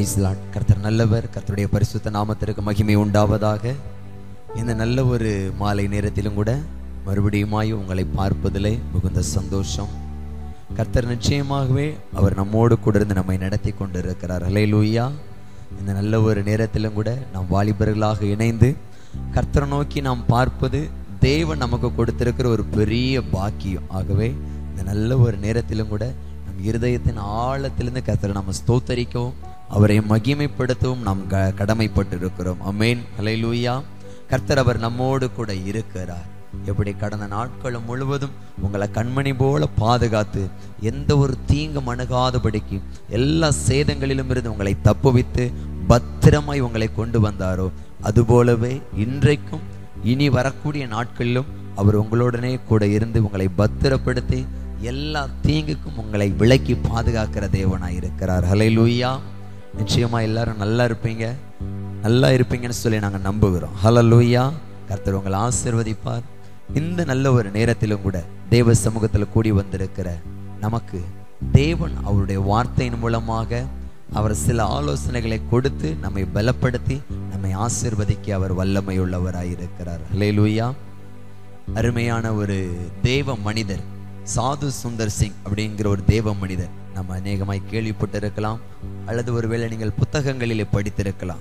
Price lot கர்த்தர் நல்லவர் கர்த்தருடைய பரிசுத்த நாமத்திற்கு மகிமை உண்டாவதாக இந்த நல்ல ஒரு மாலை நேரத்திலும் கூட மறுபடியுமாய் உங்களை பார்ப்பதிலே மிகுந்த சந்தோஷம் கர்த்தர் நிச்சயமாகவே அவர் நம்மோடு கூட இருந்து நம்மை நடத்தி கொண்டிருக்கிறார் ஹalleluya இந்த நல்ல ஒரு நேரத்திலும் கூட நாம் வாலிபர்களாக இணைந்து கர்த்தரை நோக்கி நாம் பார்ப்பது தேவன் நமக்கு கொடுத்திருக்கிற ஒரு பெரிய பாக்கியம் ஆகவே இந்த நல்ல ஒரு நேரத்திலும் கூட நம் இருதயத்தின் ஆழத்திலிருந்து கர்த்தரை நம்ம ஸ்தோத்தரிக்கவும் அவரை மகிமைப்படுத்தவும் நாம் க கடமைப்பட்டு இருக்கிறோம் அமேன் ஹalleluya கர்த்தர் அவர் நம்மோடு கூட இருக்கிறார் எப்படி கடந்த நாட்களும் முழுவதும் உங்களை கண்மணி போல பாதுகாத்து எந்த ஒரு தீங்கும் அணுகாதபடிக்கு எல்லா சேதங்களிலும் இருந்து உங்களை தப்புவித்து பத்திரமாய் உங்களை கொண்டு வந்தாரோ அதுபோலவே இன்றைக்கும் இனி வரக்கூடிய நாட்களிலும் அவர் உங்களுடனே கூட இருந்து உங்களை பத்திரப்படுத்தி எல்லா தீங்குக்கும் உங்களை விலக்கி பாதுகாக்கிற தேவனாய் இருக்கிறார் ஹalleluya நிச்சயமா எல்லாரும் நல்லா இருப்பீங்க நல்லா இருப்பீங்கன்னு சொல்லி நாங்கள் நம்புகிறோம் ஹalleluya கர்த்தர் உங்களை ஆசீர்வதிப்பார் இந்த நல்ல ஒரு நேரத்திலும் கூட தேவ சமூகத்தில் கூடி வந்திருக்கிற நமக்கு தேவன் அவருடைய வார்த்தையின் மூலமாக அவர் சில ஆலோசனைகளை கொடுத்து நம்மை பலப்படுத்தி நம்மை ஆசீர்வதிக்க அவர் வல்லமை உள்ளவராயிருக்கிறார் ஹalleluya அருமையான ஒரு தேவ மனிதர் சாது சுந்தர் சிங் அப்படிங்கிற ஒரு தேவ மனிதர் நம்ம அநேகமாய் கேள்விப்பட்டிருக்கலாம் அல்லது ஒருவேளை நீங்கள் புத்தகங்களிலே படித்திருக்கலாம்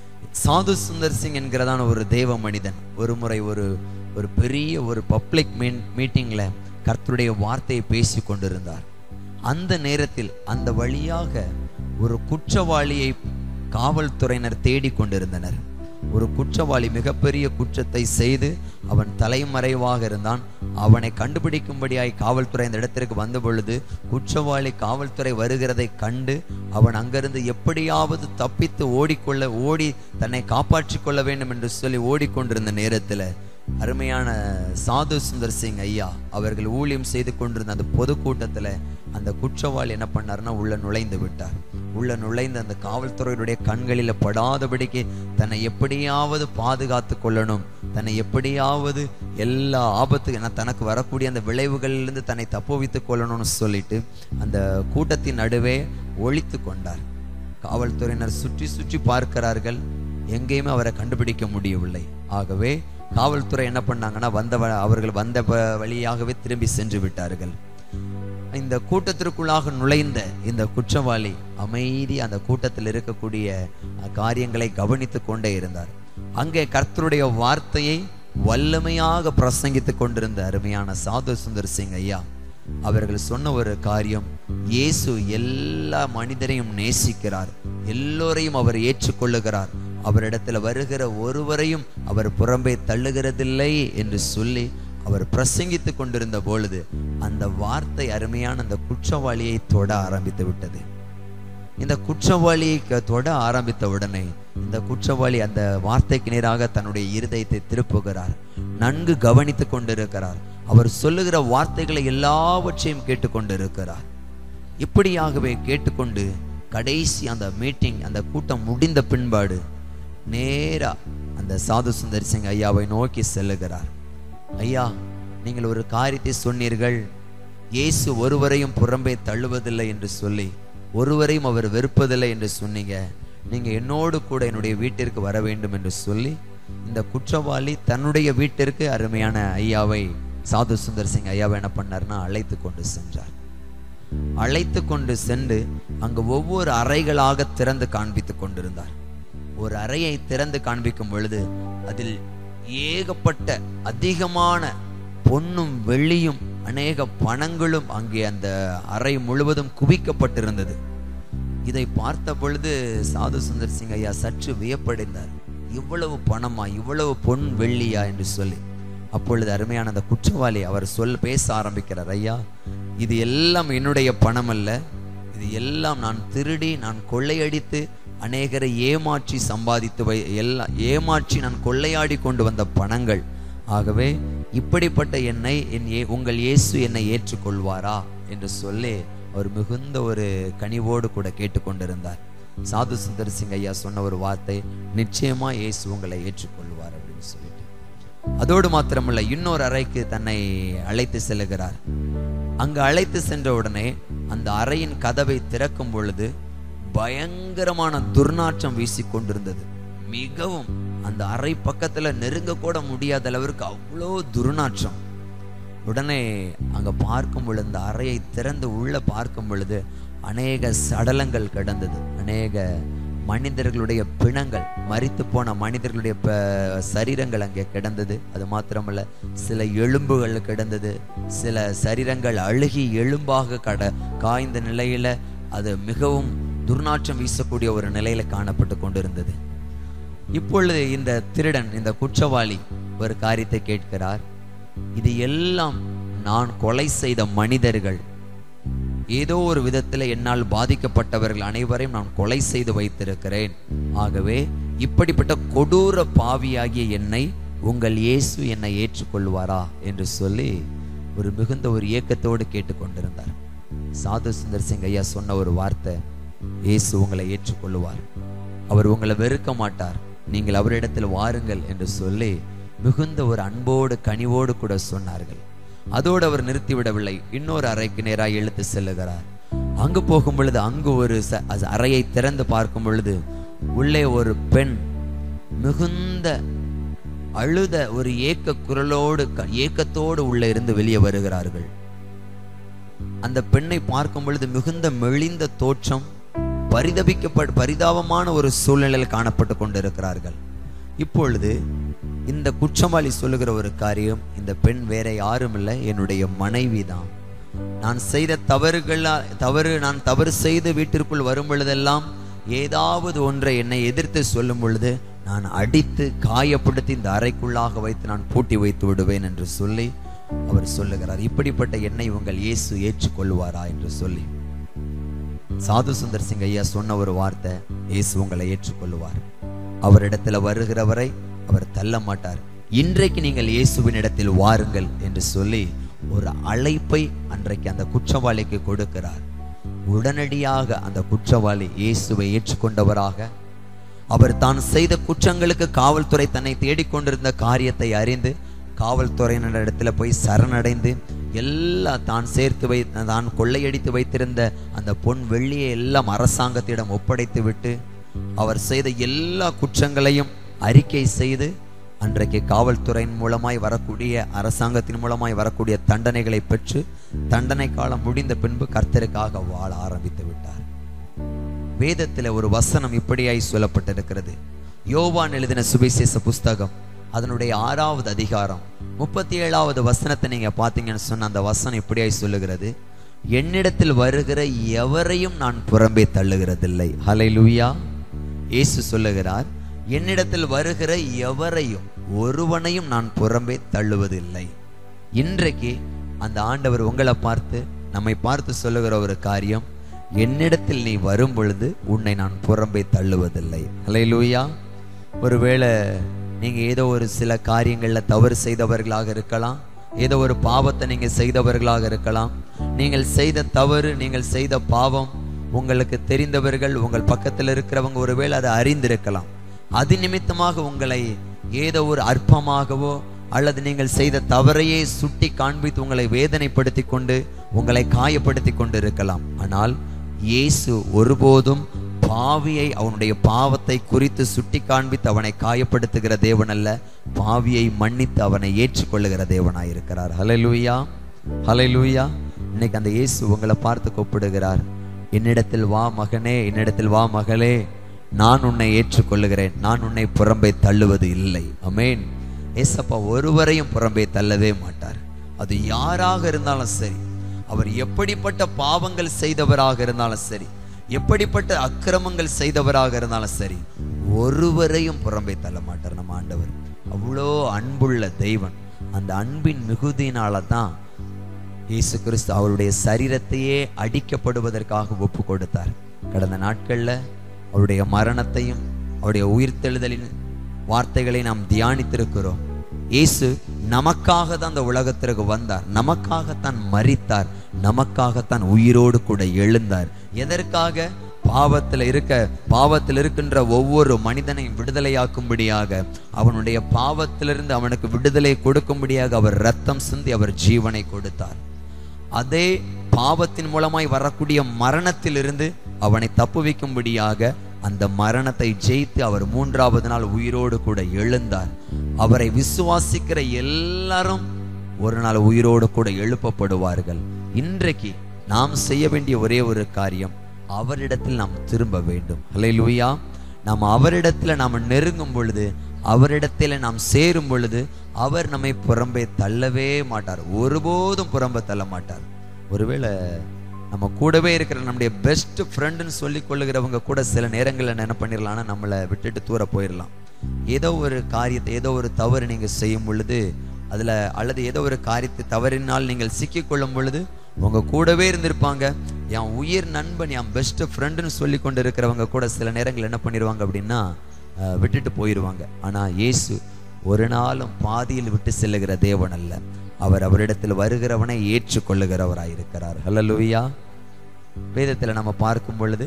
சாது சுந்தர் சிங் என்கிறதான ஒரு தேவ மனிதன் ஒரு முறை ஒரு ஒரு பெரிய ஒரு பப்ளிக் மீட்டிங்ல கர்த்தருடைய வார்த்தையை பேசி கொண்டிருந்தார் அந்த நேரத்தில் அந்த வழியாக ஒரு குற்றவாளியை காவல்துறையினர் தேடிக் கொண்டிருந்தனர் ஒரு குற்றவாளி மிகப்பெரிய குற்றத்தை செய்து அவன் தலைமறைவாக இருந்தான் அவனை கண்டுபிடிக்கும்படியாய் காவல்துறை அந்த இடத்திற்கு வந்த பொழுது குற்றவாளி காவல்துறை வருகிறதை கண்டு அவன் அங்கிருந்து எப்படியாவது தப்பித்து ஓடிக்கொள்ள ஓடி தன்னை காப்பாற்றிக் கொள்ள வேண்டும் என்று சொல்லி ஓடிக்கொண்டிருந்த நேரத்தில் அருமையான சாது சுந்தர் சிங் ஐயா அவர்கள் ஊழியம் செய்து கொண்டிருந்த அந்த பொதுக்கூட்டத்தில் அந்த குற்றவாளி என்ன பண்ணார்னா உள்ள நுழைந்து விட்டார் உள்ள நுழைந்து அந்த காவல்துறையுடைய கண்களில் படாதபடிக்கு தன்னை எப்படியாவது பாதுகாத்து கொள்ளணும் தன்னை எப்படியாவது எல்லா ஆபத்து என தனக்கு வரக்கூடிய அந்த விளைவுகளிலிருந்து தன்னை தப்புவித்துக் கொள்ளணும்னு சொல்லிட்டு அந்த கூட்டத்தின் நடுவே ஒழித்து கொண்டார் காவல்துறையினர் சுற்றி சுற்றி பார்க்கிறார்கள் எங்கேயுமே அவரை கண்டுபிடிக்க முடியவில்லை ஆகவே காவல்துறை என்ன பண்ணாங்கன்னா வந்த வ- அவர்கள் வந்த வ- வழியாகவே திரும்பி சென்று விட்டார்கள் இந்த கூட்டத்திற்குள்ளாக நுழைந்த இந்த குற்றவாளி அமைதி அந்த கூட்டத்தில் இருக்கக்கூடிய அஹ், காரியங்களை கவனித்துக் கொண்டே இருந்தார் அங்கே கர்த்தருடைய வார்த்தையை வல்லமையாக பிரசங்கித்துக் கொண்டிருந்த அருமையான சாது சுந்தர் சிங் ஐயா அவர்கள் சொன்ன ஒரு காரியம் இயேசு எல்லா மனிதரையும் நேசிக்கிறார் எல்லோரையும் அவர் ஏற்றுக்கொள்ளுகிறார் அவரிடத்துல வருகிற ஒருவரையும் அவர் புறம்பே தள்ளுகிறதில்லை என்று சொல்லி அவர் பிரசங்கித்துக் கொண்டிருந்த பொழுது அந்த வார்த்தை அருமையான அந்த குற்றவாளியை தொட ஆரம்பித்து விட்டது இந்த குற்றவாளியை க- தொட ஆரம்பித்த உடனே இந்த குற்றவாளி அந்த வார்த்தைக்கு நேராக தன்னுடைய இருதயத்தை திருப்புகிறார் நன்கு கவனித்துக் கொண்டிருக்கிறார் அவர் சொல்லுகிற வார்த்தைகளை எல்லாவற்றையும் கேட்டுக்கொண்டிருக்கிறார் இப்படியாகவே கேட்டுக்கொண்டு கடைசி அந்த மீட்டிங் அந்த கூட்டம் முடிந்த பின்பாடு நேரா அந்த சாது சுந்தர் சிங் ஐயாவை நோக்கி செல்லுகிறார் ஐயா நீங்கள் ஒரு காரியத்தை சொன்னீர்கள் இயேசு ஒருவரையும் புறம்பே தள்ளுவதில்லை என்று சொல்லி ஒருவரையும் அவர் வெறுப்பதில்லை என்று சொன்னீங்க நீங்க என்னோடு கூட என்னுடைய வீட்டிற்கு வர வேண்டும் என்று சொல்லி இந்த குற்றவாளி தன்னுடைய வீட்டிற்கு அருமையான ஐயாவை சாது சுந்தர் சிங் ஐயாவை என்ன பண்ணார்னா அழைத்து கொண்டு சென்றார் அழைத்து கொண்டு சென்று அங்கு ஒவ்வொரு அறைகளாக திறந்து காண்பித்துக் கொண்டிருந்தார் ஒரு அறையை திறந்து காண்பிக்கும் பொழுது அதில் ஏகப்பட்ட அதிகமான பொன்னும் வெள்ளியும் அநேக பணங்களும் அங்கே அந்த அறை முழுவதும் குவிக்கப்பட்டிருந்தது இதை பார்த்த பொழுது சாது சுந்தர் சிங் ஐயா சற்று வியப்படைந்தார் இவ்வளவு பணமா இவ்வளவு பொன் வெள்ளியா என்று சொல்லி அப்பொழுது அருமையான அந்த குற்றவாளி அவர் சொல் பேச ஆரம்பிக்கிறார் ஐயா இது எல்லாம் என்னுடைய பணம் அல்ல இது எல்லாம் நான் திருடி நான் கொள்ளையடித்து அநேகரை ஏமாற்றி சம்பாதித்து வை எல்லாம் ஏமாற்றி நான் கொள்ளையாடி கொண்டு வந்த பணங்கள் ஆகவே இப்படிப்பட்ட என்னை என் ஏ உங்கள் இயேசு என்னை ஏற்றுக்கொள்வாரா என்று சொல்லி அவர் மிகுந்த ஒரு கனிவோடு கூட கேட்டுக்கொண்டிருந்தார் சாது சுந்தர் சிங் ஐயா சொன்ன ஒரு வார்த்தை நிச்சயமா இயேசு உங்களை ஏற்றுக்கொள்வார் அப்படின்னு சொல்லிட்டு அதோடு மாத்திரமல்ல இன்னொரு அறைக்கு தன்னை அழைத்து செல்லுகிறார் அங்கு அழைத்து சென்ற உடனே அந்த அறையின் கதவை திறக்கும் பொழுது பயங்கரமான துர்நாற்றம் வீசிக்கொண்டிருந்தது மிகவும் அந்த அறை பக்கத்துல நெருங்க கூட முடியாத அளவிற்கு அவ்வளோ துர்நாற்றம் உடனே அங்க பார்க்கும் பொழுது அந்த அறையை திறந்து உள்ள பார்க்கும் பொழுது அநேக சடலங்கள் கிடந்தது அநேக மனிதர்களுடைய பிணங்கள் மரித்து போன மனிதர்களுடைய ப- சரீரங்கள் அங்கே கிடந்தது அது மாத்திரமல்ல சில எலும்புகள் கிடந்தது சில சரீரங்கள் அழுகி எலும்பாக கட காய்ந்த நிலையில அது மிகவும் துர்நாற்றம் வீசக்கூடிய ஒரு நிலையில காணப்பட்டு கொண்டிருந்தது இப்பொழுது இந்த திருடன் இந்த குற்றவாளி ஒரு காரியத்தை கேட்கிறார் இது எல்லாம் நான் கொலை செய்த மனிதர்கள் ஏதோ ஒரு விதத்தில் என்னால் பாதிக்கப்பட்டவர்கள் அனைவரையும் நான் கொலை செய்து வைத்திருக்கிறேன் ஆகவே இப்படிப்பட்ட கொடூர பாவியாகிய என்னை உங்கள் இயேசு என்னை ஏற்றுக்கொள்வாரா என்று சொல்லி ஒரு மிகுந்த ஒரு ஏக்கத்தோடு கேட்டுக்கொண்டிருந்தார் சாது சுந்தர் சிங் ஐயா சொன்ன ஒரு வார்த்தை இயேசு உங்களை ஏற்றுக்கொள்வார் அவர் உங்களை வெறுக்க மாட்டார் நீங்கள் அவரிடத்தில் வாருங்கள் என்று சொல்லி மிகுந்த ஒரு அன்போடு கனிவோடு கூட சொன்னார்கள் அதோடு அவர் நிறுத்திவிடவில்லை இன்னொரு அறைக்கு நேராக இழுத்து செல்லுகிறார் அங்கு போகும் பொழுது அங்கு ஒரு ச- அது அறையை திறந்து பார்க்கும் பொழுது உள்ளே ஒரு பெண் மிகுந்த அழுத ஒரு ஏக்க குரலோடு க- ஏக்கத்தோடு உள்ளே இருந்து வெளியே வருகிறார்கள் அந்த பெண்ணை பார்க்கும் பொழுது மிகுந்த மெலிந்த தோற்றம் பரிதபிக்கப்பட பரிதாபமான ஒரு சூழ்நிலையில் காணப்பட்டு கொண்டிருக்கிறார்கள் இப்பொழுது இந்த குற்றவாளி சொல்லுகிற ஒரு காரியம் இந்த பெண் வேற யாரும் இல்லை என்னுடைய மனைவி தான் நான் செய்த தவறுகள் தவறு நான் தவறு செய்து வீட்டிற்குள் வரும் பொழுதெல்லாம் ஏதாவது ஒன்றை என்னை எதிர்த்து சொல்லும் பொழுது நான் அடித்து காயப்படுத்தி இந்த அறைக்குள்ளாக வைத்து நான் பூட்டி வைத்து விடுவேன் என்று சொல்லி அவர் சொல்லுகிறார் இப்படிப்பட்ட என்னை உங்கள் இயேசு ஏற்றுக்கொள்வாரா என்று சொல்லி சாது சுந்தர் சிங் ஐயா சொன்ன ஒரு வார்த்தை இயேசு உங்களை ஏற்றுக்கொள்வார் அவரிடத்துல வருகிறவரை அவர் தள்ள மாட்டார் இன்றைக்கு நீங்கள் இயேசுவின் இடத்தில் வாருங்கள் என்று சொல்லி ஒரு அழைப்பை அன்றைக்கு அந்த குற்றவாளிக்கு கொடுக்கிறார் உடனடியாக அந்த குற்றவாளி இயேசுவை ஏற்றுக்கொண்டவராக அவர் தான் செய்த குற்றங்களுக்கு காவல்துறை தன்னை தேடிக்கொண்டிருந்த காரியத்தை அறிந்து காவல்துறையினரிடத்துல போய் சரணடைந்து எல்லா தான் சேர்த்து வை தான் கொள்ளையடித்து வைத்திருந்த அந்த பொன் வெள்ளியை எல்லாம் அரசாங்கத்திடம் ஒப்படைத்து விட்டு அவர் செய்த எல்லா குற்றங்களையும் அறிக்கை செய்து அன்றைக்கு காவல்துறையின் மூலமாய் வரக்கூடிய அரசாங்கத்தின் மூலமாய் வரக்கூடிய தண்டனைகளை பெற்று தண்டனை காலம் முடிந்த பின்பு கர்த்தருக்காக வாழ ஆரம்பித்து விட்டார் வேதத்தில் ஒரு வசனம் இப்படியாய் சொல்லப்பட்டிருக்கிறது யோவான் எழுதின சுவிசேஷ புஸ்தகம் அதனுடைய ஆறாவது அதிகாரம் முப்பத்தி ஏழாவது வசனத்தை நீங்க பார்த்தீங்கன்னு சொன்ன அந்த வசனம் இப்படியாய் சொல்லுகிறது என்னிடத்தில் வருகிற எவரையும் நான் புறம்பே தள்ளுகிறதில்லை ஹalleluya இயேசு சொல்லுகிறார் என்னிடத்தில் வருகிற எவரையும் ஒருவனையும் நான் புறம்பே தள்ளுவதில்லை இன்றைக்கு அந்த ஆண்டவர் உங்களை பார்த்து நம்மை பார்த்து சொல்லுகிற ஒரு காரியம் என்னிடத்தில் நீ வரும் பொழுது உன்னை நான் புறம்பே தள்ளுவதில்லை ஹalleluya ஒருவேளை நீங்க ஏதோ ஒரு சில காரியங்கள்ல தவறு செய்தவர்களாக இருக்கலாம் ஏதோ ஒரு பாவத்தை நீங்க செய்தவர்களாக இருக்கலாம் நீங்கள் செய்த தவறு நீங்கள் செய்த பாவம் உங்களுக்கு தெரிந்தவர்கள் உங்கள் பக்கத்தில் இருக்கிறவங்க ஒருவேளை அதை அறிந்திருக்கலாம் அது நிமித்தமாக உங்களை ஏதோ ஒரு அற்பமாகவோ அல்லது நீங்கள் செய்த தவறையே சுட்டி காண்பித்து உங்களை வேதனைப்படுத்தி கொண்டு உங்களை காயப்படுத்தி கொண்டு இருக்கலாம் ஆனால் இயேசு ஒருபோதும் பாவியை அவனுடைய பாவத்தை குறித்து சுட்டி காண்பித்து அவனை காயப்படுத்துகிற தேவன் அல்ல பாவியை மன்னித்து அவனை ஏற்றுக்கொள்ளுகிற தேவனாய் இருக்கிறார் ஹalleluya ஹalleluya இன்னைக்கு அந்த இயேசு உங்களை பார்த்து கூப்பிடுகிறார் என்னிடத்தில் வா மகனே என்னிடத்தில் வா மகளே நான் உன்னை ஏற்றுக்கொள்ளுகிறேன் நான் உன்னை புறம்பே தள்ளுவது இல்லை அமேன் ஏசப்பா ஒருவரையும் புறம்பே தள்ளவே மாட்டார் அது யாராக இருந்தாலும் சரி அவர் எப்படிப்பட்ட பாவங்கள் செய்தவராக இருந்தாலும் சரி எப்படிப்பட்ட அக்கிரமங்கள் செய்தவராக இருந்தாலும் சரி ஒருவரையும் புறம்பே தள்ள மாட்டார் நம்ம ஆண்டவர் அவ்வளோ அன்புள்ள தெய்வன் அந்த அன்பின் மிகுதியினால தான் இயேசு கிறிஸ்து அவருடைய சரீரத்தையே அடிக்கப்படுவதற்காக ஒப்பு கொடுத்தார் கடந்த நாட்கள்ல அவருடைய மரணத்தையும் அவருடைய உயிர்த்தெழுதலின் வார்த்தைகளை நாம் தியானித்திருக்கிறோம் இயேசு நமக்காக தான் அந்த உலகத்திற்கு வந்தார் நமக்காகத்தான் மரித்தார் நமக்காகத்தான் உயிரோடு கூட எழுந்தார் எதற்காக பாவத்தில் இருக்க பாவத்தில் இருக்கின்ற ஒவ்வொரு மனிதனையும் விடுதலையாக்கும்படியாக அவனுடைய பாவத்திலிருந்து அவனுக்கு விடுதலை கொடுக்கும்படியாக அவர் ரத்தம் சிந்தி அவர் ஜீவனை கொடுத்தார் அதே பாவத்தின் மூலமாய் வரக்கூடிய மரணத்திலிருந்து அவனை தப்புவிக்கும்படியாக அந்த மரணத்தை ஜெயித்து அவர் மூன்றாவது நாள் உயிரோடு கூட எழுந்தார் அவரை விசுவாசிக்கிற எல்லாரும் ஒரு நாள் உயிரோடு கூட எழுப்பப்படுவார்கள் இன்றைக்கு நாம் செய்ய வேண்டிய ஒரே ஒரு காரியம் அவரிடத்தில் நாம் திரும்ப வேண்டும் ஹalleluya நாம் அவரிடத்தில் நாம் நெருங்கும் பொழுது அவரிடத்தில் நாம் சேரும் பொழுது அவர் நம்மை புறம்பே தள்ளவே மாட்டார் ஒருபோதும் புறம்பே தள்ள மாட்டார் ஒருவேளை நம்ம கூடவே இருக்கிற நம்முடைய பெஸ்ட் ஃப்ரெண்டுன்னு சொல்லி கொள்ளுகிறவங்க கூட சில நேரங்களில் என்ன பண்ணிடலாம்னா நம்மளை விட்டுட்டு தூர போயிடலாம் ஏதோ ஒரு காரியத்தை ஏதோ ஒரு தவறு நீங்க செய்யும் பொழுது அதுல அல்லது ஏதோ ஒரு காரியத்தை தவறினால் நீங்கள் சிக்கிக்கொள்ளும் பொழுது உங்க கூடவே இருந்திருப்பாங்க என் உயிர் நண்பன் என் பெஸ்ட் ஃப்ரெண்டுன்னு சொல்லி கொண்டு இருக்கிறவங்க கூட சில நேரங்கள் என்ன பண்ணிடுவாங்க அப்படின்னா அஹ், விட்டுட்டு போயிடுவாங்க ஆனா இயேசு ஒரு நாளும் பாதியில் விட்டு செல்லுகிற தேவன் அல்ல அவர் அவரிடத்தில் வருகிறவனை ஏற்றுக்கொள்ளுகிறவராயிருக்கிறார் ஹalleluya வேதத்தில் நம்ம பார்க்கும் பொழுது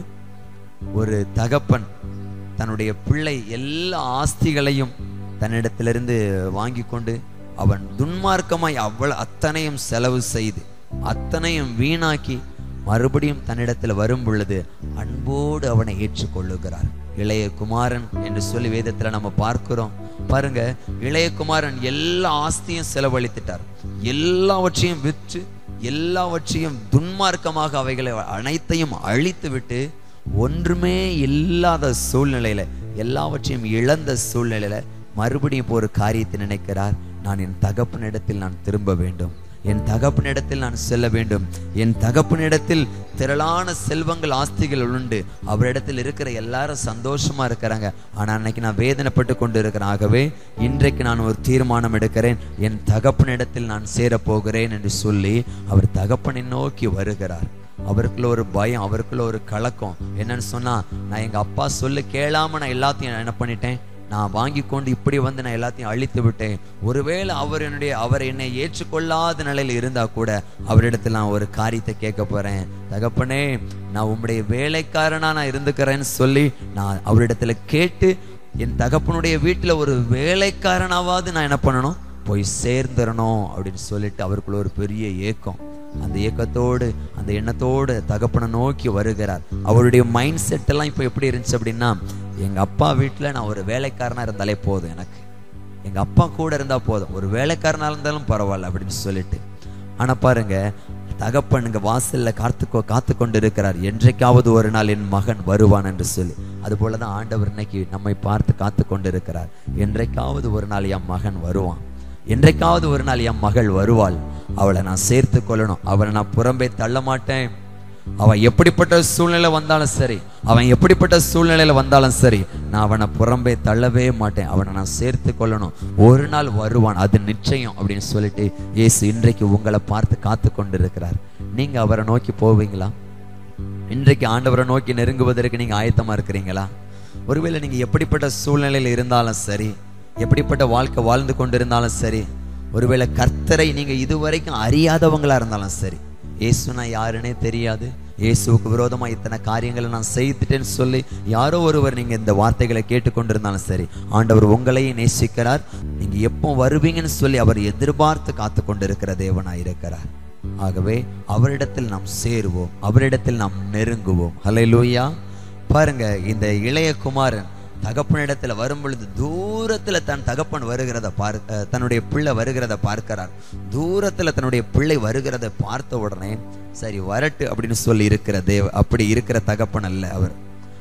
ஒரு தகப்பன் தன்னுடைய பிள்ளை எல்லா ஆஸ்திகளையும் தன்னிடத்திலிருந்து வாங்கி கொண்டு அவன் துன்மார்க்கமாய் அவ்வளவு அத்தனையும் செலவு செய்து அத்தனையும் வீணாக்கி மறுபடியும் தன்னிடத்தில் வரும் பொழுது அன்போடு அவனை ஏற்றுக்கொள்ளுகிறார் இளைய குமாரன் என்று சொல்லி வேதத்துல நம்ம பார்க்கிறோம் பாருங்க இளைய குமாரன் எல்லா ஆஸ்தியும் செலவழித்துட்டார் எல்லாவற்றையும் விற்று எல்லாவற்றையும் துன்மார்க்கமாக அவைகளை அனைத்தையும் அழித்து விட்டு ஒன்றுமே இல்லாத சூழ்நிலையில எல்லாவற்றையும் இழந்த சூழ்நிலையில மறுபடியும் இப்போ ஒரு காரியத்தை நினைக்கிறார் நான் என் தகப்பனிடத்தில் நான் திரும்ப வேண்டும் என் தகப்பனிடத்தில் நான் செல்ல வேண்டும் என் தகப்பனிடத்தில் திரளான செல்வங்கள் ஆஸ்திகள் உண்டு அவரிடத்தில் இருக்கிற எல்லாரும் சந்தோஷமா இருக்கிறாங்க ஆனா அன்னைக்கு நான் வேதனைப்பட்டு கொண்டு இருக்கிறேன் ஆகவே இன்றைக்கு நான் ஒரு தீர்மானம் எடுக்கிறேன் என் தகப்பனிடத்தில் நான் சேரப் போகிறேன் என்று சொல்லி அவர் தகப்பனை நோக்கி வருகிறார் அவருக்குள்ள ஒரு பயம் அவருக்குள்ள ஒரு கலக்கம் என்னன்னு சொன்னா நான் எங்க அப்பா சொல்லு கேளாம நான் எல்லாத்தையும் என்ன பண்ணிட்டேன் நான் வாங்கி கொண்டு இப்படி வந்து நான் எல்லாத்தையும் அழித்து விட்டேன் ஒருவேளை அவர் என்னுடைய அவர் என்னை ஏற்றுக்கொள்ளாத நிலையில் இருந்தா கூட அவரிடத்தில் நான் ஒரு காரியத்தை கேட்க போறேன் தகப்பனே நான் உம்முடைய வேலைக்காரனா நான் இருந்துக்கிறேன்னு சொல்லி நான் அவரிடத்துல கேட்டு என் தகப்பனுடைய வீட்டுல ஒரு வேலைக்காரனாவது நான் என்ன பண்ணணும் போய் சேர்ந்துடணும் அப்படின்னு சொல்லிட்டு அவருக்குள்ள ஒரு பெரிய ஏக்கம் அந்த ஏக்கத்தோடு அந்த எண்ணத்தோடு தகப்பனை நோக்கி வருகிறார் அவருடைய மைண்ட் செட் எல்லாம் இப்போ எப்படி இருந்துச்சு அப்படின்னா எங்க அப்பா வீட்டுல நான் ஒரு வேலைக்காரனா இருந்தாலே போதும் எனக்கு எங்க அப்பா கூட இருந்தா போதும் ஒரு வேலைக்காரனா இருந்தாலும் பரவாயில்ல அப்படின்னு சொல்லிட்டு ஆனா பாருங்க தகப்பன் இங்க வாசல்ல காத்து கொ- காத்து கொண்டு இருக்கிறார் என்றைக்காவது ஒரு நாள் என் மகன் வருவான் என்று சொல்லி அது போலதான் ஆண்டவர் இன்னைக்கு நம்மை பார்த்து காத்து கொண்டு இருக்கிறார் என்றைக்காவது ஒரு நாள் என் மகன் வருவான் என்றைக்காவது ஒரு நாள் என் மகள் வருவாள் அவளை நான் சேர்த்து கொள்ளணும் அவளை நான் புறம்பே தள்ள மாட்டேன் அவன் எப்படிப்பட்ட சூழ்நிலை வந்தாலும் சரி அவன் எப்படிப்பட்ட சூழ்நிலையில வந்தாலும் சரி நான் அவனை புறம்பே தள்ளவே மாட்டேன் அவனை நான் சேர்த்து கொள்ளணும் ஒரு நாள் வருவான் அது நிச்சயம் அப்படின்னு சொல்லிட்டு இயேசு இன்றைக்கு உங்களை பார்த்து காத்து கொண்டிருக்கிறார் நீங்க அவரை நோக்கி போவீங்களா இன்றைக்கு ஆண்டவரை நோக்கி நெருங்குவதற்கு நீங்க ஆயத்தமா இருக்கிறீங்களா ஒருவேளை நீங்க எப்படிப்பட்ட சூழ்நிலையில் இருந்தாலும் சரி எப்படிப்பட்ட வாழ்க்கை வாழ்ந்து கொண்டிருந்தாலும் சரி ஒருவேளை கர்த்தரை நீங்க இதுவரைக்கும் அறியாதவங்களா இருந்தாலும் சரி இயேசுனா யாருன்னே தெரியாது இயேசுவுக்கு விரோதமா இத்தனை காரியங்களை நான் செய்துட்டேன்னு சொல்லி யாரோ ஒருவர் நீங்க இந்த வார்த்தைகளை கேட்டுக்கொண்டிருந்தாலும் சரி ஆண்டவர் உங்களையும் நேசிக்கிறார் நீங்க எப்போ வருவீங்கன்னு சொல்லி அவர் எதிர்பார்த்து காத்து கொண்டிருக்கிற தேவனாய் இருக்கிறார் ஆகவே அவரிடத்தில் நாம் சேருவோம் அவரிடத்தில் நாம் நெருங்குவோம் ஹalleluya பாருங்க இந்த இளைய குமாரன் தகப்பனிடத்துல வரும் பொழுது தூரத்துல தன் தகப்பன் வருகிறத பார்க்க தன்னுடைய பிள்ளை வருகிறத பார்க்கிறார் தூரத்துல தன்னுடைய பிள்ளை வருகிறத பார்த்த உடனே சரி வரட்டு அப்படின்னு சொல்லி இருக்கிற தேவ அப்படி இருக்கிற தகப்பன் அல்ல அவர்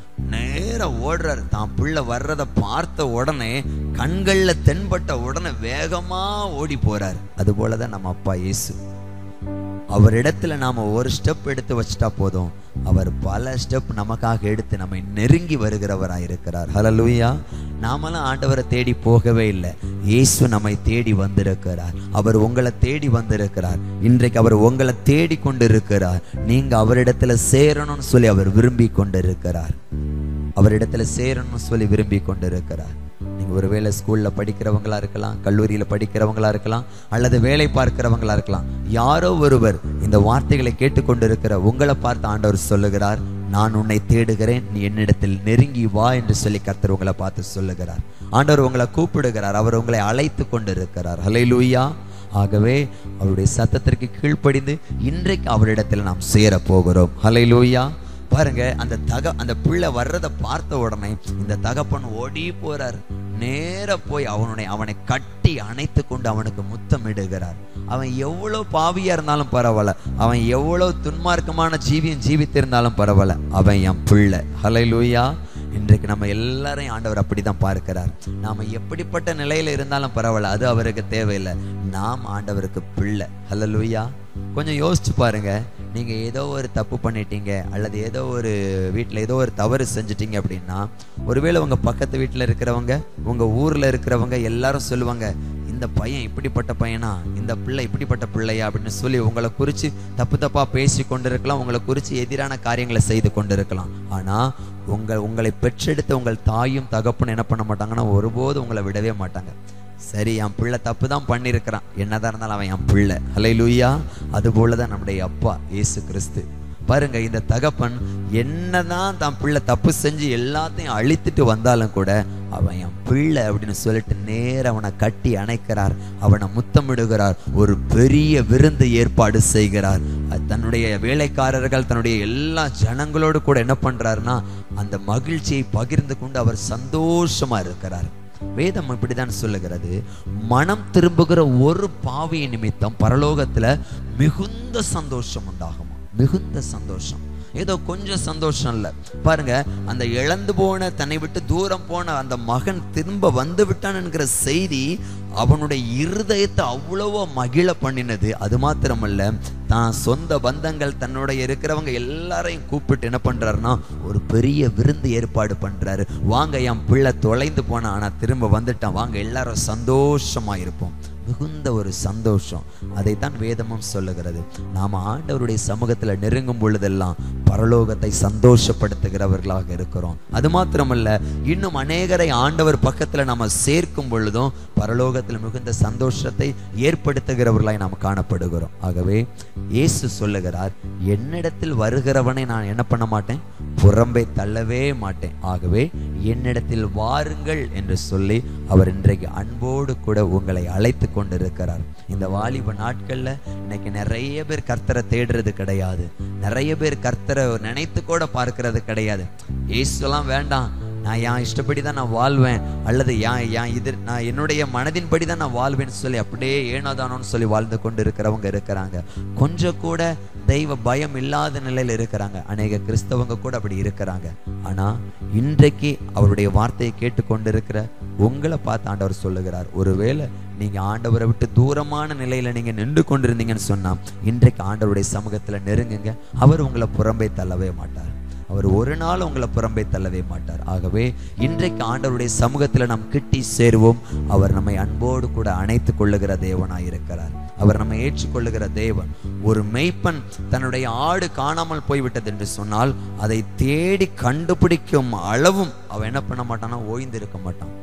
நேரா ஓடுறாரு தான் பிள்ளை வர்றத பார்த்த உடனே கண்கள்ல தென்பட்ட உடனே வேகமா ஓடி போறாரு அது போலதான் நம்ம அப்பா இயேசு அவரிடத்துல நாம ஒரு ஸ்டெப் எடுத்து வச்சிட்டா போதும் அவர் பல ஸ்டெப் நமக்காக எடுத்து நம்மை நெருங்கி வருகிறவராய் இருக்கிறார் ஹalleluya நாமெல்லாம் ஆண்டவரை தேடி போகவே இல்லை இயேசு நம்மை தேடி வந்திருக்கிறார் அவர் உங்களை தேடி வந்திருக்கிறார் இன்றைக்கு அவர் உங்களை தேடி கொண்டிருக்கிறார் நீங்க அவரிடத்துல சேரணும்னு சொல்லி அவர் விரும்பி கொண்டிருக்கிறார் அவரிடத்துல சேரணும்னு சொல்லி விரும்பி கொண்டிருக்கிறார் நீங்க ஒருவேளை ஸ்கூல்ல படிக்கிறவங்களா இருக்கலாம் கல்லூரியில படிக்கிறவங்களா இருக்கலாம் அல்லது வேலை பார்க்கிறவங்களா இருக்கலாம் யாரோ ஒருவர் இந்த வார்த்தைகளை கேட்டுக்கொண்டிருக்கிற உங்களை பார்த்து ஆண்டவர் சொல்லுகிறார் நான் உன்னை தேடுகிறேன் நீ என்னிடத்தில் நெருங்கி வா என்று சொல்லி கர்த்தர் உங்களை பார்த்து சொல்லுகிறார் ஆண்டவர் உங்களை கூப்பிடுகிறார் அவர் உங்களை அழைத்து கொண்டிருக்கிறார் ஹalleluya ஆகவே அவருடைய சத்தத்திற்கு கீழ்ப்படிந்து இன்றைக்கு அவரிடத்தில் நாம் சேர போகிறோம் ஹalleluya பாருங்க அந்த தக அந்த பிள்ளை வர்றதை பார்த்த உடனே இந்த தகப்பன் ஓடி போறார் நேர போய் அவனுடைய அவனை கட்டி அணைத்து கொண்டு அவனுக்கு முத்தமிடுகிறார் அவன் எவ்வளவு பாவியா இருந்தாலும் பரவாயில்ல அவன் எவ்வளவு துன்மார்க்கமான ஜீவியம் ஜீவித்திருந்தாலும் பரவாயில்ல அவன் என் பிள்ளை ஹalleluya இன்றைக்கு நம்ம எல்லாரையும் ஆண்டவர் அப்படிதான் பார்க்கிறார் நாம எப்படிப்பட்ட நிலையில இருந்தாலும் பரவாயில்ல அது அவருக்கு தேவையில்லை நாம் ஆண்டவருக்கு பிள்ளை ஹalleluya கொஞ்சம் யோசிச்சு பாருங்க நீங்க ஏதோ ஒரு தப்பு பண்ணிட்டீங்க அல்லது ஏதோ ஒரு வீட்டில் ஏதோ ஒரு தவறு செஞ்சிட்டீங்க அப்படின்னா ஒருவேளை உங்க பக்கத்து வீட்டில் இருக்கிறவங்க உங்க ஊர்ல இருக்கிறவங்க எல்லாரும் சொல்லுவாங்க இந்த பையன் இப்படிப்பட்ட பையனா இந்த பிள்ளை இப்படிப்பட்ட பிள்ளையா அப்படின்னு சொல்லி உங்களை குறித்து தப்பு தப்பா பேசி கொண்டிருக்கலாம் உங்களை குறித்து எதிரான காரியங்களை செய்து கொண்டிருக்கலாம் ஆனா உங்கள் உங்களை பெற்றெடுத்த உங்கள் தாயும் தகப்பனும் என்ன பண்ண மாட்டாங்கன்னா ஒருபோதும் உங்களை விடவே மாட்டாங்க சரி என் பிள்ளை தப்பு தான் பண்ணியிருக்கிறான் என்னதான் இருந்தாலும் அவன் என் பிள்ளை ஹலை லூயா அது தான் நம்முடைய அப்பா இயேசு கிறிஸ்து பாருங்க இந்த தகப்பன் என்னதான் தான் பிள்ளை தப்பு செஞ்சு எல்லாத்தையும் அழித்துட்டு வந்தாலும் கூட அவன் என் பிள்ளை அப்படின்னு சொல்லிட்டு நேர அவனை கட்டி அணைக்கிறார் அவனை முத்தமிடுகிறார் ஒரு பெரிய விருந்து ஏற்பாடு செய்கிறார் அது தன்னுடைய வேலைக்காரர்கள் தன்னுடைய எல்லா ஜனங்களோடு கூட என்ன பண்றாருன்னா அந்த மகிழ்ச்சியை பகிர்ந்து கொண்டு அவர் சந்தோஷமா இருக்கிறார் வேதம் இப்படிதான் சொல்லுகிறது மனம் திரும்புகிற ஒரு பாவிய நிமித்தம் பரலோகத்துல மிகுந்த சந்தோஷம் உண்டாகுமா மிகுந்த சந்தோஷம் ஏதோ கொஞ்சம் சந்தோஷம் இல்ல பாருங்க அந்த இழந்து போன தன்னை விட்டு தூரம் போன அந்த மகன் திரும்ப வந்து விட்டான் என்கிற செய்தி அவனுடைய இருதயத்தை அவ்வளவோ மகிழ பண்ணினது அது மாத்திரமல்ல தான் சொந்த பந்தங்கள் தன்னுடைய இருக்கிறவங்க எல்லாரையும் கூப்பிட்டு என்ன பண்றாருன்னா ஒரு பெரிய விருந்து ஏற்பாடு பண்றாரு வாங்க என் பிள்ளை தொலைந்து போனா ஆனா திரும்ப வந்துட்டான் வாங்க எல்லாரும் சந்தோஷமா இருப்போம் மிகுந்த ஒரு சந்தோஷம் அதைத்தான் வேதமும் சொல்லுகிறது நாம் ஆண்டவருடைய சமூகத்தில் நெருங்கும் பொழுதெல்லாம் பரலோகத்தை சந்தோஷப்படுத்துகிறவர்களாக இருக்கிறோம் அது மாத்திரமல்ல இன்னும் அநேகரை ஆண்டவர் பக்கத்தில் நம்ம சேர்க்கும் பொழுதும் பரலோகத்தில் மிகுந்த சந்தோஷத்தை ஏற்படுத்துகிறவர்களாய் நாம் காணப்படுகிறோம் ஆகவே இயேசு சொல்லுகிறார் என்னிடத்தில் வருகிறவனை நான் என்ன பண்ண மாட்டேன் புறம்பே தள்ளவே மாட்டேன் ஆகவே என்னிடத்தில் வாருங்கள் என்று சொல்லி அவர் இன்றைக்கு அன்போடு கூட உங்களை அழைத்து கொண்டிருக்கிறார் இந்த வாலிப நாட்கள்ல இன்னைக்கு நிறைய பேர் கர்த்தரை தேடுறது கிடையாது நிறைய பேர் கர்த்தரை நினைத்து கூட பார்க்கிறது கிடையாது ஏசுலாம் வேண்டாம் நான் என் இஷ்டப்படி தான் நான் வாழ்வேன் அல்லது என் என் இது நான் என்னுடைய மனதின்படி தான் நான் வாழ்வேன்னு சொல்லி அப்படியே ஏனோதானோன்னு சொல்லி வாழ்ந்து கொண்டு இருக்கிறவங்க இருக்கிறாங்க கொஞ்சம் கூட தெய்வ பயம் இல்லாத நிலையில் இருக்கிறாங்க அநேக கிறிஸ்தவங்க கூட அப்படி இருக்கிறாங்க ஆனா இன்றைக்கு அவருடைய வார்த்தையை கேட்டுக்கொண்டு இருக்கிற உங்களை பார்த்து ஆண்டவர் சொல்லுகிறார் ஒருவேளை நீங்க ஆண்டவரை விட்டு தூரமான நிலையில நீங்க நின்று கொண்டிருந்தீங்கன்னு சொன்னா இன்றைக்கு ஆண்டவருடைய சமூகத்துல நெருங்குங்க அவர் உங்களை புறம்பே தள்ளவே மாட்டார் அவர் ஒரு நாள் உங்களை புறம்பே தள்ளவே மாட்டார் ஆகவே இன்றைக்கு ஆண்டவருடைய சமூகத்தில் நாம் கிட்டி சேருவோம் அவர் நம்மை அன்போடு கூட அணைத்துக் கொள்ளுகிற தேவனாய் இருக்கிறார் அவர் நம்மை ஏற்றுக்கொள்ளுகிற தேவன் ஒரு மெய்ப்பன் தன்னுடைய ஆடு காணாமல் போய்விட்டது என்று சொன்னால் அதை தேடி கண்டுபிடிக்கும் அளவும் அவன் என்ன பண்ண மாட்டான்னா ஓய்ந்திருக்க மாட்டான்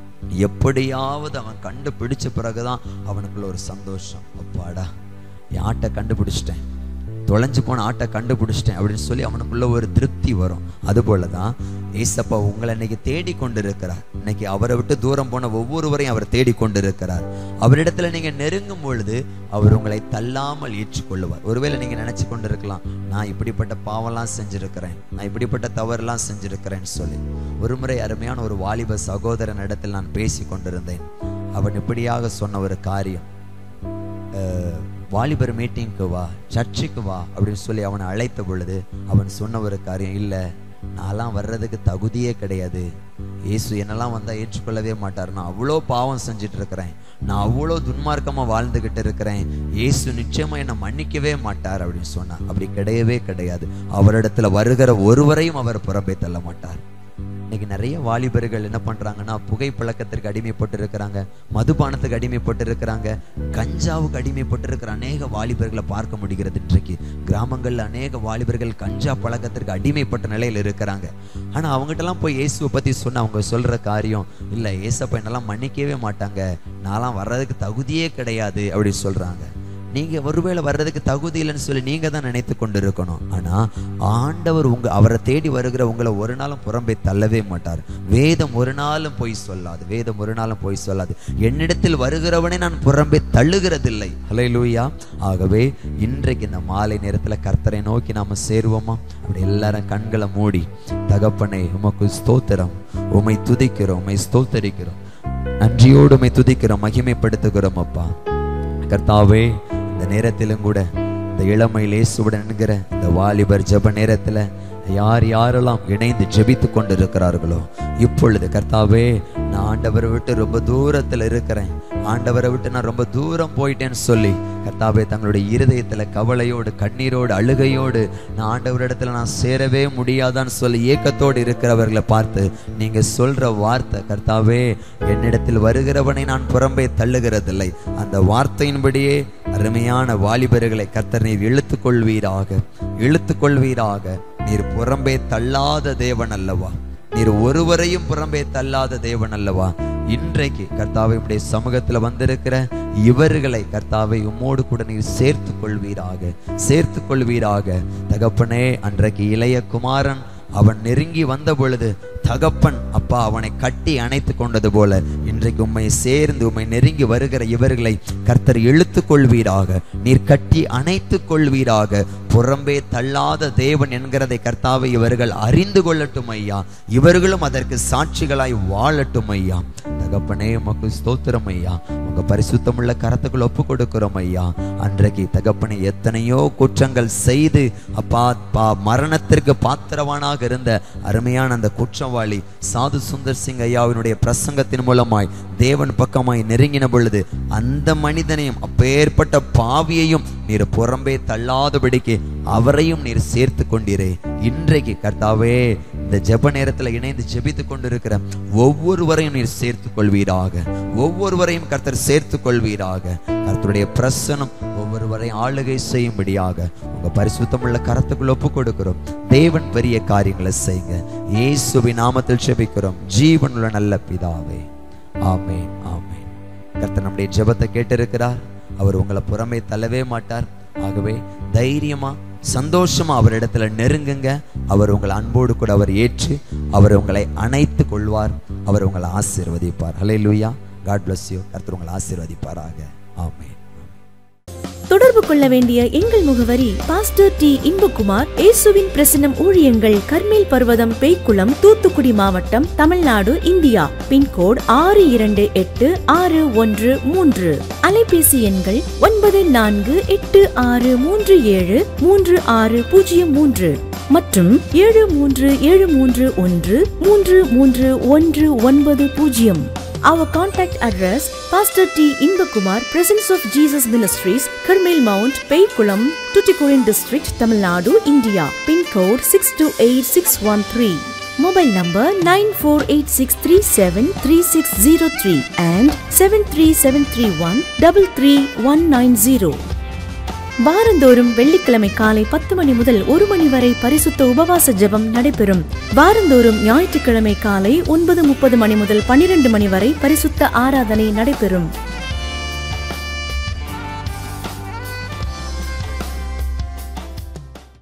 எப்படியாவது அவன் கண்டுபிடிச்ச பிறகுதான் அவனுக்குள்ள ஒரு சந்தோஷம் அப்பாடா என் ஆட்டை கண்டுபிடிச்சிட்டேன் தொலைஞ்சு போன ஆட்டை கண்டுபிடிச்சிட்டேன் அப்படின்னு சொல்லி அவனுக்குள்ள ஒரு திருப்தி வரும் அதுபோல தான் ஏசப்பா உங்களை இன்னைக்கு தேடி கொண்டிருக்கிறார் இன்னைக்கு அவரை விட்டு தூரம் போன ஒவ்வொருவரையும் அவர் தேடி கொண்டிருக்கிறார் அவரிடத்துல நீங்க நெருங்கும் பொழுது அவர் உங்களை தள்ளாமல் ஏற்றுக்கொள்ளுவார் ஒருவேளை நீங்க நினைச்சு கொண்டிருக்கலாம் நான் இப்படிப்பட்ட பாவம்லாம் செஞ்சிருக்கிறேன் நான் இப்படிப்பட்ட தவறுலாம் செஞ்சிருக்கிறேன்னு சொல்லி ஒரு முறை அருமையான ஒரு வாலிப சகோதரன் இடத்தில் நான் பேசி கொண்டிருந்தேன் அவன் இப்படியாக சொன்ன ஒரு காரியம் அஹ், வாலிபர் மீட்டிங்க்கு வா சர்ச்சுக்கு வா அப்படின்னு சொல்லி அவனை அழைத்த பொழுது அவன் சொன்ன ஒரு காரியம் இல்லை நான்லாம் வர்றதுக்கு தகுதியே கிடையாது இயேசு என்னெல்லாம் வந்தா ஏற்றுக்கொள்ளவே மாட்டார் நான் அவ்வளோ பாவம் செஞ்சுட்டு இருக்கிறேன் நான் அவ்வளோ துன்மார்க்கமா வாழ்ந்துகிட்டு இருக்கிறேன் இயேசு நிச்சயமா என்னை மன்னிக்கவே மாட்டார் அப்படின்னு சொன்னார் அப்படி கிடையவே கிடையாது அவரிடத்துல வருகிற ஒருவரையும் அவர் புறம்பே தள்ள மாட்டார் இன்னைக்கு நிறைய வாலிபர்கள் என்ன பண்றாங்கன்னா புகை பழக்கத்திற்கு அடிமைப்பட்டு இருக்கிறாங்க மதுபானத்துக்கு அடிமைப்பட்டு இருக்கிறாங்க கஞ்சாவுக்கு அடிமைப்பட்டு இருக்கிற அநேக வாலிபர்களை பார்க்க முடிகிறது இன்றைக்கு கிராமங்கள்ல அநேக வாலிபர்கள் கஞ்சா பழக்கத்திற்கு அடிமைப்பட்ட நிலையில் இருக்கிறாங்க ஆனா அவங்ககிட்டலாம் போய் இயேசுவை பத்தி சொன்ன அவங்க சொல்ற காரியம் இல்ல ஏசப்பா என்னெல்லாம் மன்னிக்கவே மாட்டாங்க நான்லாம் வர்றதுக்கு தகுதியே கிடையாது அப்படின்னு சொல்றாங்க நீங்க ஒருவேளை வர்றதுக்கு தகுதி இல்லைன்னு சொல்லி நீங்க தான் நினைத்து கொண்டிருக்கணும் ஆனா ஆண்டவர் உங்க அவரை தேடி வருகிற உங்களை ஒரு நாளும் புறம்பே தள்ளவே மாட்டார் வேதம் ஒரு நாளும் பொய் சொல்லாது வேதம் ஒரு நாளும் பொய் சொல்லாது என்னிடத்தில் வருகிறவனை நான் புறம்பே தள்ளுகிறதில்லை ஹலே லூயா ஆகவே இன்றைக்கு இந்த மாலை நேரத்துல கர்த்தரை நோக்கி நாம சேருவோமா அப்படி எல்லாரும் கண்களை மூடி தகப்பனை உமக்கு ஸ்தோத்திரம் உமை துதிக்கிறோம் உமை ஸ்தோத்தரிக்கிறோம் நன்றியோடு உமை துதிக்கிறோம் மகிமைப்படுத்துகிறோம் அப்பா கர்த்தாவே இந்த நேரத்திலும் கூட இந்த இளமையில் இயேசுவுடன் என்கிற இந்த வாலிபர் ஜெப நேரத்துல யார் யாரெல்லாம் இணைந்து ஜெபித்து கொண்டிருக்கிறார்களோ இப்பொழுது கர்த்தாவே நான் ஆண்டவரை விட்டு ரொம்ப தூரத்துல இருக்கிறேன் ஆண்டவரை விட்டு நான் ரொம்ப தூரம் போயிட்டேன்னு சொல்லி கர்த்தாவே தங்களுடைய இருதயத்துல கவலையோடு கண்ணீரோடு அழுகையோடு நான் ஆண்டவரிடத்துல நான் சேரவே முடியாதான்னு சொல்லி ஏக்கத்தோடு இருக்கிறவர்களை பார்த்து நீங்க சொல்ற வார்த்தை கர்த்தாவே என்னிடத்தில் வருகிறவனை நான் புறம்பே தள்ளுகிறதில்லை அந்த வார்த்தையின்படியே அருமையான வாலிபர்களை கர்த்தர் நீர் இழுத்துக் கொள்வீராக இழுத்துக் கொள்வீராக நீர் புறம்பே தள்ளாத தேவன் அல்லவா நீர் ஒருவரையும் புறம்பே தள்ளாத தேவன் அல்லவா இன்றைக்கு கர்த்தாவை உடைய சமூகத்துல வந்திருக்கிற இவர்களை கர்த்தாவை உம்மோடு கூட நீர் சேர்த்து கொள்வீராக சேர்த்து கொள்வீராக தகப்பனே அன்றைக்கு இளைய குமாரன் அவன் நெருங்கி வந்த பொழுது தகப்பன் அப்பா அவனை கட்டி அணைத்து கொண்டது போல இன்றைக்கு உம்மை சேர்ந்து உம்மை நெருங்கி வருகிற இவர்களை கர்த்தர் இழுத்து கொள்வீராக நீர் கட்டி அணைத்து கொள்வீராக புறம்பே தள்ளாத தேவன் என்கிறதை கர்த்தாவை இவர்கள் அறிந்து கொள்ளட்டும் ஐயா இவர்களும் அதற்கு சாட்சிகளாய் வாழட்டும் ஐயா தகப்பனே உமக்கு ஸ்தோத்திரம் ஐயா உங்க பரிசுத்தமுள்ள கரத்துக்குள் ஒப்பு கொடுக்கிறோம் ஐயா அன்றைக்கு தகப்பனே எத்தனையோ குற்றங்கள் செய்து அப்பா பா மரணத்திற்கு பாத்திரவானாக இருந்த அருமையான அந்த குற்றவாளி சாது சுந்தர் சிங் ஐயாவினுடைய பிரசங்கத்தின் மூலமாய் தேவன் பக்கமாய் நெருங்கின பொழுது அந்த மனிதனையும் அப்பேற்பட்ட பாவியையும் நீர் புறம்பே தள்ளாதபடிக்கு அவரையும் நீர் சேர்த்து கொண்டீரே இன்றைக்கு கர்த்தாவே இந்த ஜெப நேரத்துல இணைந்து ஜெபித்து கொண்டிருக்கிற ஒவ்வொருவரையும் நீர் சேர்த்து கொள்வீராக ஒவ்வொருவரையும் கர்த்தர் சேர்த்து கொள்வீராக கர்த்தருடைய பிரசனம் ஒவ்வொருவரையும் ஆளுகை செய்யும்படியாக உங்க பரிசுத்தமுள்ள கரத்துக்குள் ஒப்பு கொடுக்கிறோம் தேவன் பெரிய காரியங்களை செய்யுங்க இயேசுவின் நாமத்தில் ஜெபிக்கிறோம் ஜீவனுள்ள நல்ல பிதாவே ஆமென் ஆமென் கர்த்தர் நம்முடைய ஜெபத்தை கேட்டிருக்கிறார் அவர் உங்களை புறமே தள்ளவே மாட்டார் ஆகவே தைரியமா சந்தோஷமா அவரிடத்துல நெருங்குங்க அவர் உங்களை அன்போடு கூட அவர் ஏற்று அவர் உங்களை அணைத்து கொள்வார் அவர் உங்களை ஆசீர்வதிப்பார் ஹலே லூயா காட் பிளஸ் யூ கர்த்தர் உங்களை ஆசீர்வதிப்பாராக ஆமென் தொடர்பு கொள்ள வேண்டிய எங்கள் முகவரி பாஸ்டர் டி இன்பகுமார் இயேசுவின் பிரசனம் ஊழியங்கள் கர்மேல் பர்வதம் பேய்க்குளம் தூத்துக்குடி மாவட்டம் தமிழ்நாடு இந்தியா பின்கோட் ஆறு இரண்டு எட்டு ஆறு ஒன்று மூன்று அலைபேசி எண்கள் ஒன்பது நான்கு எட்டு ஆறு மூன்று ஏழு மூன்று ஆறு பூஜ்ஜியம் மூன்று மற்றும் ஏழு மூன்று ஏழு மூன்று ஒன்று மூன்று மூன்று ஒன்று ஒன்பது பூஜ்ஜியம் Our contact address Pastor T. Inbakumar, Presence of Jesus Ministries, Karmel Mount, Paykulam, Tuticorin District, Tamil Nadu, India. Pin code 628613. Mobile number 9486373603 and 73731 33190. வாரந்தோறும் வெள்ளிக்கிழமை காலை பத்து மணி முதல் ஒரு மணி வரை பரிசுத்த உபவாச ஜெபம் நடைபெறும் வாரந்தோறும் ஞாயிற்றுக்கிழமை காலை ஒன்பது முப்பது மணி முதல் பனிரெண்டு மணி வரை பரிசுத்த ஆராதனை நடைபெறும்